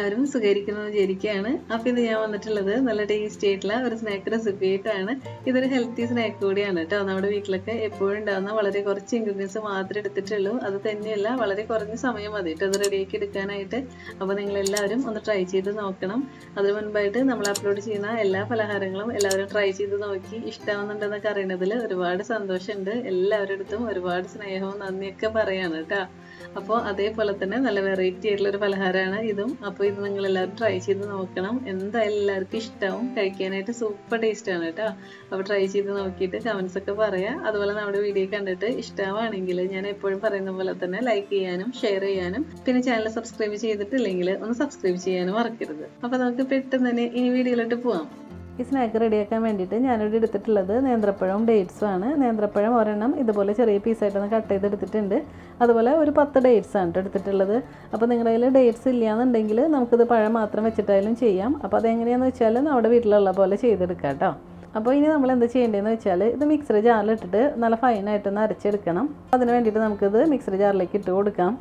എല്ലാവരും സുഖകരിക്കുന്നു വിചാരിക്കുകയാണ് അപ്പോൾ ഇത് ഞാൻ വന്നിട്ടുള്ളത് നല്ല ടേസ്റ്റി ആയിട്ടുള്ള ഒരു സ്നാക്ക് റെസിപ്പി ആയിട്ടാണ് ഇതൊരു ഹെൽത്തി സ്നാക്ക് കൂടിയാണ് കേട്ടോ നമ്മുടെ വീട്ടിലൊക്കെ എപ്പോഴും ഉണ്ടാകുന്ന വളരെ കുറച്ച് ഇൻഗ്രീഡിയൻസ് മാത്രമേ എടുത്തിട്ടുള്ളൂ അത് തന്നെയല്ല വളരെ കുറഞ്ഞ സമയം മതി കേട്ടോ അത് റെഡിയാക്കി എടുക്കാനായിട്ട് അപ്പോൾ നിങ്ങൾ എല്ലാവരും ഒന്ന് ട്രൈ ചെയ്ത് നോക്കണം അതിന് മുൻപായിട്ട് നമ്മൾ അപ്ലോഡ് ചെയ്യുന്ന എല്ലാ പലഹാരങ്ങളും എല്ലാവരും ട്രൈ ചെയ്ത് നോക്കി ഇഷ്ടമാവുന്നുണ്ടെന്നൊക്കെ അറിയണതിൽ ഒരുപാട് സന്തോഷമുണ്ട് എല്ലാവരുടെ അടുത്തും ഒരുപാട് സ്നേഹവും നന്ദിയൊക്കെ പറയാണ് കേട്ടോ അപ്പോൾ അതേപോലെ തന്നെ നല്ല വെറൈറ്റി ആയിട്ടുള്ള ഒരു പലഹാരമാണ് ഇതും അപ്പോൾ ഇത് നിങ്ങൾ എല്ലാവരും ട്രൈ ചെയ്ത് നോക്കണം എന്തായാലും എല്ലാവർക്കും ഇഷ്ടമാവും കഴിക്കാനായിട്ട് സൂപ്പർ ടേസ്റ്റ് ആണ് കേട്ടോ അപ്പോൾ ട്രൈ ചെയ്ത് നോക്കിയിട്ട് കമൻസ് ഒക്കെ പറയാം അതുപോലെ നമ്മുടെ വീഡിയോ കണ്ടിട്ട് ഇഷ്ടമാണെങ്കിൽ ഞാൻ എപ്പോഴും പറയുന്ന പോലെ തന്നെ ലൈക്ക് ചെയ്യാനും ഷെയർ ചെയ്യാനും പിന്നെ ചാനൽ സബ്സ്ക്രൈബ് ചെയ്തിട്ടില്ലെങ്കിൽ ഒന്ന് സബ്സ്ക്രൈബ് ചെയ്യാനും മറക്കരുത് അപ്പോൾ നമുക്ക് പെട്ടെന്ന് തന്നെ ഇനി വീഡിയോയിലോട്ട് പോവാം ഈ സ്നാക്ക് റെഡിയാക്കാൻ വേണ്ടിയിട്ട് ഞാനിവിടെ എടുത്തിട്ടുള്ളത് നേന്ത്രപ്പഴവും ഡേറ്റ്സും ആണ് നേന്ത്രപ്പഴം ഒരെണ്ണം ഇതുപോലെ ചെറിയ പീസായിട്ടൊന്ന് കട്ട് ചെയ്തെടുത്തിട്ടുണ്ട് അതുപോലെ ഒരു പത്ത് ഡേറ്റ്സ് ആണ് എടുത്തിട്ടുള്ളത് അപ്പോൾ നിങ്ങളുടെ കയ്യിൽ ഡേറ്റ്സ് ഇല്ലയെന്നുണ്ടെങ്കിൽ നമുക്കിത് പഴം മാത്രം വെച്ചിട്ടായാലും ചെയ്യാം അപ്പോൾ അതെങ്ങനെയാണെന്ന് വെച്ചാൽ നമ്മുടെ വീട്ടിലുള്ള പോലെ ചെയ്തെടുക്കാം കേട്ടോ അപ്പോൾ ഇനി നമ്മൾ എന്ത് ചെയ്യേണ്ടതെന്ന് വെച്ചാൽ ഇത് മിക്സർ ജാറിലിട്ടിട്ട് നല്ല ഫൈനായിട്ടൊന്ന് അരച്ചെടുക്കണം അതിന് വേണ്ടിയിട്ട് നമുക്കിത് മിക്സർ ജാറിലേക്ക് ഇട്ട് കൊടുക്കാം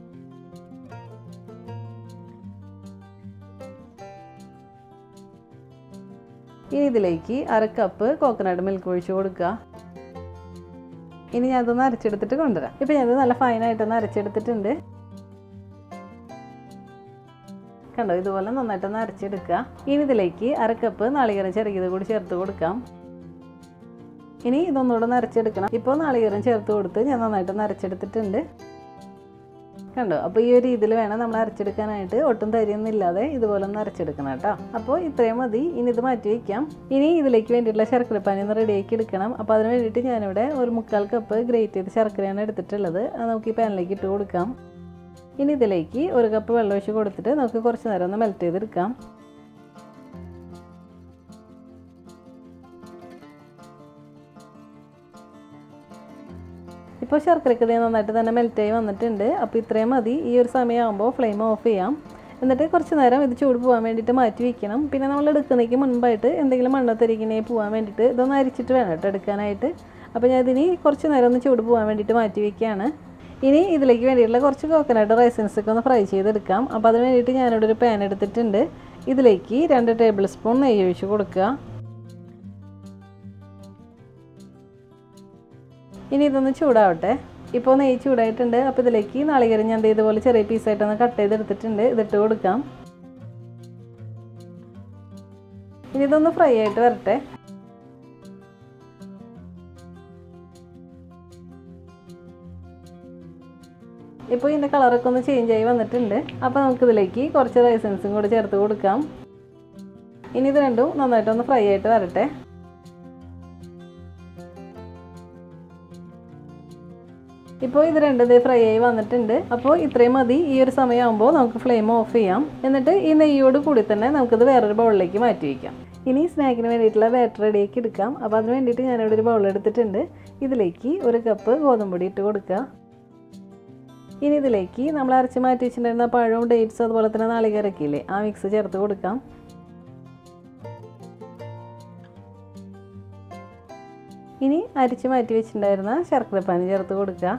ഇനി ഇതിലേക്ക് അര കപ്പ് കോക്കനട്ട് മിൽക്ക് ഒഴിച്ച് കൊടുക്കുക ഇനി ഞാനതൊന്ന് അരച്ചെടുത്തിട്ട് കൊണ്ടുവരാം ഇപ്പം ഞാനത് നല്ല ഫൈനായിട്ടൊന്ന് അരച്ചെടുത്തിട്ടുണ്ട് കണ്ടോ ഇതുപോലെ നന്നായിട്ടൊന്ന് അരച്ചെടുക്കുക ഇനി ഇതിലേക്ക് അര കപ്പ് നാളികേരം ചെറുകിയത് കൂടി ചേർത്ത് കൊടുക്കാം ഇനി ഇതൊന്നുകൂടെ ഒന്ന് അരച്ചെടുക്കണം ഇപ്പോൾ നാളികേരം ചേർത്ത് കൊടുത്ത് ഞാൻ നന്നായിട്ടൊന്ന് അരച്ചെടുത്തിട്ടുണ്ട് കണ്ടോ അപ്പോൾ ഈ ഒരു രീതിയിൽ വേണം നമ്മൾ അരച്ചെടുക്കാനായിട്ട് ഒട്ടും തരിയൊന്നും ഇല്ലാതെ ഇതുപോലെ ഒന്ന് അരച്ചെടുക്കണം കേട്ടോ അപ്പോൾ ഇത്രയും മതി ഇനി ഇത് മാറ്റി വയ്ക്കാം ഇനി ഇതിലേക്ക് വേണ്ടിയിട്ടുള്ള ശർക്കരപ്പാനി ഒന്ന് റെഡിയാക്കി എടുക്കണം അപ്പോൾ അതിന് വേണ്ടിയിട്ട് ഞാനിവിടെ ഒരു മുക്കാൽ കപ്പ് ഗ്രേറ്റ് ചെയ്ത ശർക്കരയാണ് എടുത്തിട്ടുള്ളത് അത് നമുക്ക് ഈ പാനിലേക്ക് ഇട്ട് കൊടുക്കാം ഇനി ഇതിലേക്ക് ഒരു കപ്പ് വെള്ളം ഒഴിച്ച് കൊടുത്തിട്ട് നമുക്ക് കുറച്ച് നേരം ഒന്ന് മെൽറ്റ് ചെയ്തെടുക്കാം ഇപ്പോൾ ശർക്കരക്ക് ഇത് നന്നായിട്ട് തന്നെ മെൽറ്റായി വന്നിട്ടുണ്ട് അപ്പോൾ ഇത്രയും മതി ഈ ഒരു സമയമാകുമ്പോൾ ഫ്ലെയിം ഓഫ് ചെയ്യാം എന്നിട്ട് കുറച്ച് നേരം ഇത് ചൂട് പോകാൻ വേണ്ടിയിട്ട് മാറ്റി വെക്കണം പിന്നെ നമ്മൾ എടുക്കുന്നതിന് മുൻപായിട്ട് എന്തെങ്കിലും മണ്ണത്തരിക്കിനെ പോകാൻ വേണ്ടിയിട്ട് ഇതൊന്ന് അരിച്ചിട്ട് വേണം കേട്ടോ എടുക്കാനായിട്ട് അപ്പോൾ ഞാൻ ഇതിന് കുറച്ച് നേരം ഒന്ന് ചൂട് പോകാൻ വേണ്ടിയിട്ട് മാറ്റി വെക്കുകയാണ് ഇനി ഇതിലേക്ക് വേണ്ടിയിട്ടുള്ള കുറച്ച് കോക്കനട്ട് റൈസൻസ് ഒക്കെ ഒന്ന് ഫ്രൈ ചെയ്തെടുക്കാം അപ്പോൾ അതിന് വേണ്ടിയിട്ട് ഞാനിവിടെ ഒരു പാൻ എടുത്തിട്ടുണ്ട് ഇതിലേക്ക് രണ്ട് ടേബിൾ സ്പൂൺ നെയ്യ് ഒഴിച്ച് കൊടുക്കുക ഇനി ഇതൊന്ന് ചൂടാവട്ടെ ഇപ്പോൾ നെയ്യ് ചൂടായിട്ടുണ്ട് അപ്പോൾ ഇതിലേക്ക് നാളികേരം ഞാൻ ഇതുപോലെ ചെറിയ പീസായിട്ടൊന്ന് കട്ട് ചെയ്തെടുത്തിട്ടുണ്ട് ഇതിട്ട് കൊടുക്കാം ഇനി ഇതൊന്ന് ഫ്രൈ ആയിട്ട് വരട്ടെ ഇപ്പോൾ ഇതിൻ്റെ കളറൊക്കെ ഒന്ന് ചേഞ്ച് ആയി വന്നിട്ടുണ്ട് അപ്പോൾ നമുക്കിതിലേക്ക് കുറച്ച് റൈസൻസും കൂടി ചേർത്ത് കൊടുക്കാം ഇനി ഇത് രണ്ടും നന്നായിട്ടൊന്ന് ഫ്രൈ ആയിട്ട് വരട്ടെ ഇപ്പോൾ ഇത് രണ്ടും ഇതേ ഫ്രൈ ആയി വന്നിട്ടുണ്ട് അപ്പോൾ ഇത്രയും മതി ഈ ഒരു സമയമാകുമ്പോൾ നമുക്ക് ഫ്ലെയിം ഓഫ് ചെയ്യാം എന്നിട്ട് ഈ നെയ്യോട് കൂടി തന്നെ നമുക്കിത് വേറൊരു ബൗളിലേക്ക് മാറ്റി വയ്ക്കാം ഇനി സ്നാക്കിന് വേണ്ടിയിട്ടുള്ള ബാറ്റർ റെഡിയാക്കി എടുക്കാം അപ്പോൾ അതിന് വേണ്ടിയിട്ട് ഞാനിവിടെ ഒരു ബൗൾ എടുത്തിട്ടുണ്ട് ഇതിലേക്ക് ഒരു കപ്പ് ഗോതമ്പൊടി ഇട്ട് കൊടുക്കുക ഇനി ഇതിലേക്ക് നമ്മൾ അരച്ച് മാറ്റി വെച്ചിട്ടുണ്ടായിരുന്ന പഴവും ഡേറ്റ്സ് അതുപോലെ തന്നെ നാളികേരൊക്കെ ഇല്ലേ ആ മിക്സ് ചേർത്ത് കൊടുക്കാം ഇനി അരിച്ച് മാറ്റി വെച്ചിട്ടുണ്ടായിരുന്ന ശർക്കരപ്പാനി ചേർത്ത് കൊടുക്കുക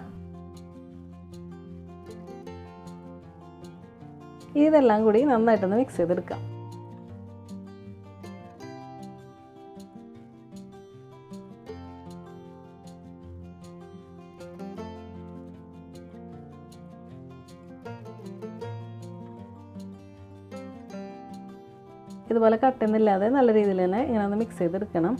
ഇതെല്ലാം കൂടി നന്നായിട്ടൊന്ന് മിക്സ് ചെയ്തെടുക്കാം ഇതുപോലെ കട്ടുന്നില്ലാതെ നല്ല രീതിയിൽ തന്നെ ഇങ്ങനെ ഒന്ന് മിക്സ് ചെയ്തെടുക്കണം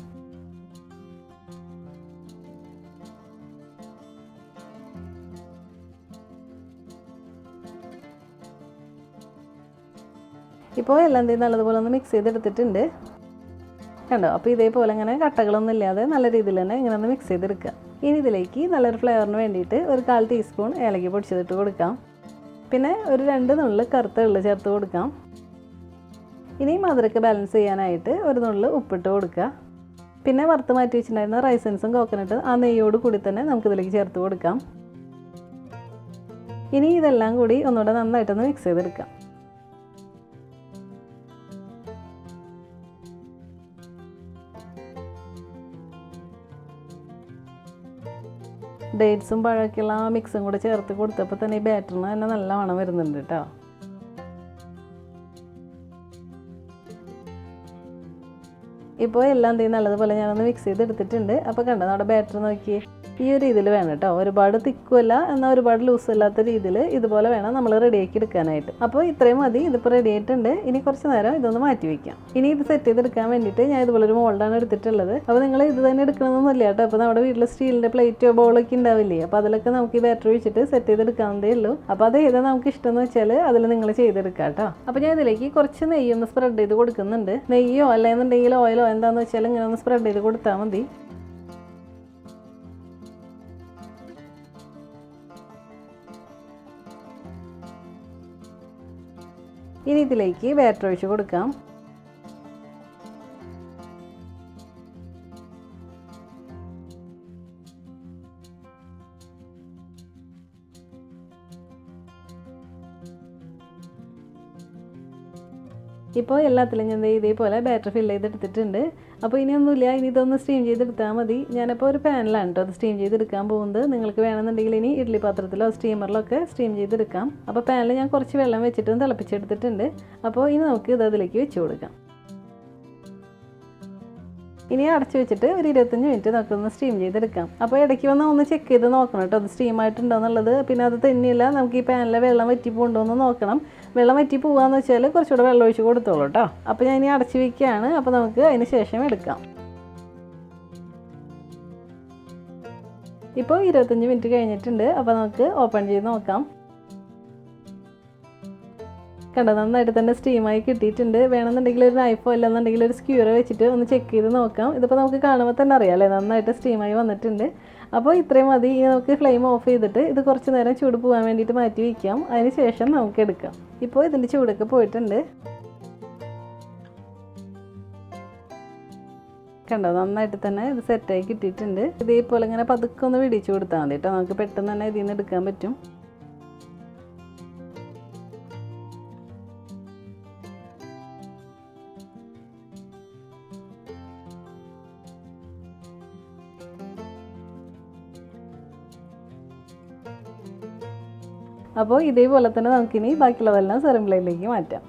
ഇപ്പോൾ എല്ലാം തീ നല്ലതുപോലെ ഒന്ന് മിക്സ് ചെയ്തെടുത്തിട്ടുണ്ട് കണ്ടോ അപ്പോൾ ഇതേപോലെ ഇങ്ങനെ കട്ടകളൊന്നും ഇല്ലാതെ നല്ല രീതിയിൽ തന്നെ ഇങ്ങനെ ഒന്ന് മിക്സ് ചെയ്തെടുക്കുക ഇനി ഇതിലേക്ക് നല്ലൊരു ഫ്ലേവറിന് വേണ്ടിയിട്ട് ഒരു കാൽ ടീസ്പൂൺ ഏലക്ക പൊടിച്ചതിട്ട് കൊടുക്കാം പിന്നെ ഒരു രണ്ട് നുള്ളിൽ കറുത്ത എള്ള് ചേർത്ത് കൊടുക്കാം ഇനി മധുരക്ക് ബാലൻസ് ചെയ്യാനായിട്ട് ഒരു നുള്ളിൽ ഉപ്പിട്ട് കൊടുക്കുക പിന്നെ വറുത്ത് മാറ്റി വെച്ചിട്ടുണ്ടായിരുന്ന റൈസൻസും കോക്കനട്ടും ആ നെയ്യോട് കൂടി തന്നെ നമുക്കിതിലേക്ക് ചേർത്ത് കൊടുക്കാം ഇനി ഇതെല്ലാം കൂടി ഒന്നുകൂടെ നന്നായിട്ടൊന്ന് മിക്സ് ചെയ്തെടുക്കാം ഡേറ്റ്സും പഴമൊക്കെയുള്ള ആ മിക്സും കൂടെ ചേർത്ത് കൊടുത്തപ്പോൾ തന്നെ ഈ ബാറ്ററിന് തന്നെ നല്ല മണം വരുന്നുണ്ട് കേട്ടോ ഇപ്പോൾ എല്ലാം എന്ത് ചെയ്യും നല്ലതുപോലെ ഞാനൊന്ന് മിക്സ് ചെയ്ത് എടുത്തിട്ടുണ്ട് അപ്പോൾ കണ്ടോ നമ്മുടെ ബാറ്റർ നോക്കി ഈ ഒരു രീതിയിൽ വേണം കേട്ടോ ഒരുപാട് തിക്കുമല്ല എന്നാൽ ഒരുപാട് ലൂസ് അല്ലാത്ത രീതിയിൽ ഇതുപോലെ വേണം നമ്മൾ റെഡിയാക്കി എടുക്കാനായിട്ട് അപ്പോൾ ഇത്രയും മതി ഇതിപ്പോൾ റെഡി ആയിട്ടുണ്ട് ഇനി കുറച്ച് നേരം ഇതൊന്ന് മാറ്റി വയ്ക്കാം ഇനി ഇത് സെറ്റ് ചെയ്തെടുക്കാൻ വേണ്ടിയിട്ട് ഞാൻ ഇതുപോലെ ഒരു മോൾഡാണ് എടുത്തിട്ടുള്ളത് അപ്പോൾ നിങ്ങൾ ഇത് തന്നെ എടുക്കണമെന്നൊന്നുമില്ല കേട്ടോ അപ്പോൾ നമ്മുടെ വീട്ടിൽ സ്റ്റീലിൻ്റെ പ്ലേറ്റോ ബോളൊക്കെ ഉണ്ടാവില്ലേ അപ്പോൾ അതിലൊക്കെ നമുക്ക് ഈ ബാറ്ററി ഒഴിച്ചിട്ട് സെറ്റ് ചെയ്തെടുക്കാവുന്നതേ ഉള്ളൂ അപ്പോൾ അത് ഏതാ നമുക്ക് ഇഷ്ടം എന്ന് വെച്ചാൽ അതിൽ നിങ്ങൾ ചെയ്തെടുക്കാം കേട്ടോ അപ്പോൾ ഞാൻ ഇതിലേക്ക് കുറച്ച് നെയ്യൊന്ന് സ്പ്രെഡ് ചെയ്ത് കൊടുക്കുന്നുണ്ട് നെയ്യോ അല്ലെന്നുണ്ടെങ്കിൽ ഓയിലോ എന്താണെന്ന് വെച്ചാൽ ഇങ്ങനെ ഒന്ന് സ്പ്രെഡ് ചെയ്ത് കൊടുത്താൽ മതി ഇനി ഇതിലേക്ക് ബാറ്റർ ഒഴിച്ച് കൊടുക്കാം ഇപ്പോൾ എല്ലാത്തിലും ഞാൻ ദേ ഇതേപോലെ ബാറ്ററി ഫില്ല് ചെയ്തെടുത്തിട്ടുണ്ട് അപ്പോൾ ഇനിയൊന്നുമില്ല ഇനി ഇതൊന്ന് സ്റ്റീം ചെയ്തെടുത്താൽ മതി ഞാനിപ്പോൾ ഒരു പാനിലാണ് കേട്ടോ അത് സ്റ്റീം ചെയ്തെടുക്കാൻ പോകുന്നത് നിങ്ങൾക്ക് വേണമെന്നുണ്ടെങ്കിൽ ഇനി ഇഡ്ഡലി പാത്രത്തിലോ സ്റ്റീമറിലോ ഒക്കെ സ്റ്റീം ചെയ്തെടുക്കാം അപ്പോൾ പാനിൽ ഞാൻ കുറച്ച് വെള്ളം വെച്ചിട്ട് തിളപ്പിച്ചെടുത്തിട്ടുണ്ട് അപ്പോൾ ഇനി നമുക്ക് ഇത് അതിലേക്ക് വെച്ച് കൊടുക്കാം ഇനി അടച്ചു വെച്ചിട്ട് ഒരു ഇരുപത്തഞ്ച് മിനിറ്റ് നമുക്കൊന്ന് സ്റ്റീം ചെയ്തെടുക്കാം അപ്പോൾ ഇടയ്ക്ക് വന്ന് ഒന്ന് ചെക്ക് ചെയ്ത് നോക്കണം കേട്ടോ അത് സ്റ്റീം ആയിട്ടുണ്ടോ എന്നുള്ളത് പിന്നെ അത് തന്നെയില്ല നമുക്ക് ഈ പാനിലെ വെള്ളം വറ്റി പോകുന്നുണ്ടോ എന്ന് നോക്കണം വെള്ളം വറ്റി പോകാന്ന് വെച്ചാൽ കുറച്ചുകൂടെ വെള്ളം ഒഴിച്ച് കൊടുത്തോളൂ കേട്ടോ അപ്പോൾ ഞാൻ ഇനി അടച്ചു വെക്കുകയാണ് അപ്പോൾ നമുക്ക് അതിന് ശേഷം എടുക്കാം ഇപ്പോൾ ഇരുപത്തഞ്ച് മിനിറ്റ് കഴിഞ്ഞിട്ടുണ്ട് അപ്പോൾ നമുക്ക് ഓപ്പൺ ചെയ്ത് നോക്കാം കണ്ടോ നന്നായിട്ട് തന്നെ സ്റ്റീമായി കിട്ടിയിട്ടുണ്ട് വേണമെന്നുണ്ടെങ്കിൽ ഒരു നൈഫോ അല്ലെന്നുണ്ടെങ്കിൽ ഒരു സ്ക്യൂറോ വെച്ചിട്ട് ഒന്ന് ചെക്ക് ചെയ്ത് നോക്കാം ഇതിപ്പോൾ നമുക്ക് കാണുമ്പോൾ തന്നെ അറിയാം അല്ലേ നന്നായിട്ട് സ്റ്റീമായി വന്നിട്ടുണ്ട് അപ്പോൾ ഇത്രയും മതി ഇനി നമുക്ക് ഫ്ലെയിം ഓഫ് ചെയ്തിട്ട് ഇത് കുറച്ച് നേരം ചൂട് പോകാൻ വേണ്ടിയിട്ട് മാറ്റി വയ്ക്കാം അതിന് ശേഷം നമുക്ക് എടുക്കാം ഇപ്പോൾ ഇതിൻ്റെ ചൂടൊക്കെ പോയിട്ടുണ്ട് കണ്ടോ നന്നായിട്ട് തന്നെ ഇത് സെറ്റായി കിട്ടിയിട്ടുണ്ട് ഇതേപോലെ ഇങ്ങനെ പതുക്കെ ഒന്ന് വിടിച്ചു കൊടുത്താൽ മതി കേട്ടോ നമുക്ക് പെട്ടെന്ന് തന്നെ ഇതിൽ നിന്ന് എടുക്കാൻ പറ്റും അപ്പോൾ ഇതേപോലെ തന്നെ നമുക്കിനി ബാക്കിയുള്ളതെല്ലാം സെറിംഗ് പ്ലേറ്റിലേക്ക് മാറ്റാം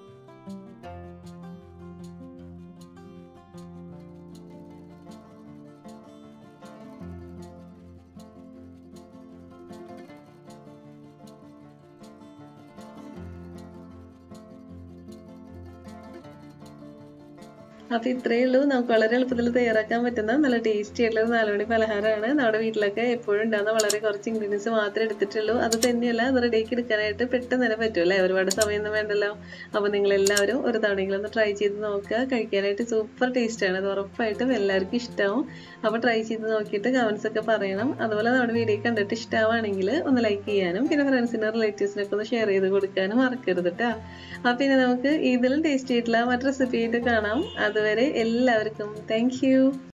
അപ്പൊ ഇത്രയേ ഉള്ളൂ നമുക്ക് വളരെ എളുപ്പത്തിൽ തയ്യാറാക്കാൻ പറ്റുന്ന നല്ല ടേസ്റ്റി ആയിട്ടുള്ള ഒരു നാലുമണി പലഹാരമാണ് നമ്മുടെ വീട്ടിലൊക്കെ എപ്പോഴും ഉണ്ടാകുന്ന വളരെ കുറച്ച് ഇൻഗ്രീഡിയൻസ് മാത്രമേ എടുത്തിട്ടുള്ളൂ അത് തന്നെയല്ല അത് റെഡിയാക്കി എടുക്കാനായിട്ട് പെട്ടെന്ന് തന്നെ പറ്റും അല്ലേ ഒരുപാട് സമയമൊന്നും വേണ്ടല്ലോ അപ്പൊ നിങ്ങൾ എല്ലാവരും ഒരു തവണയെങ്കിലും ഒന്ന് ട്രൈ ചെയ്ത് നോക്കുക കഴിക്കാനായിട്ട് സൂപ്പർ ടേസ്റ്റ് ആണ് അത് ഉറപ്പായിട്ടും എല്ലാവർക്കും ഇഷ്ടമാവും അപ്പൊ ട്രൈ ചെയ്ത് നോക്കിയിട്ട് കമന്റ്സ് ഒക്കെ പറയണം അതുപോലെ നമ്മുടെ വീഡിയോ കണ്ടിട്ട് ഇഷ്ടമാണെങ്കിൽ ഒന്ന് ലൈക്ക് ചെയ്യാനും പിന്നെ ഫ്രണ്ട്സിനും റിലേറ്റീവ്സിനൊക്കെ ഒന്ന് ഷെയർ ചെയ്ത് കൊടുക്കാനും മറക്കരുത് കേട്ടോ അപ്പൊ പിന്നെ നമുക്ക് ഇതിലും ടേസ്റ്റി ആയിട്ടുള്ള മറ്റു റെസിപ്പി ആയിട്ട് കാണാം അതുവരെ എല്ലാവർക്കും താങ്ക്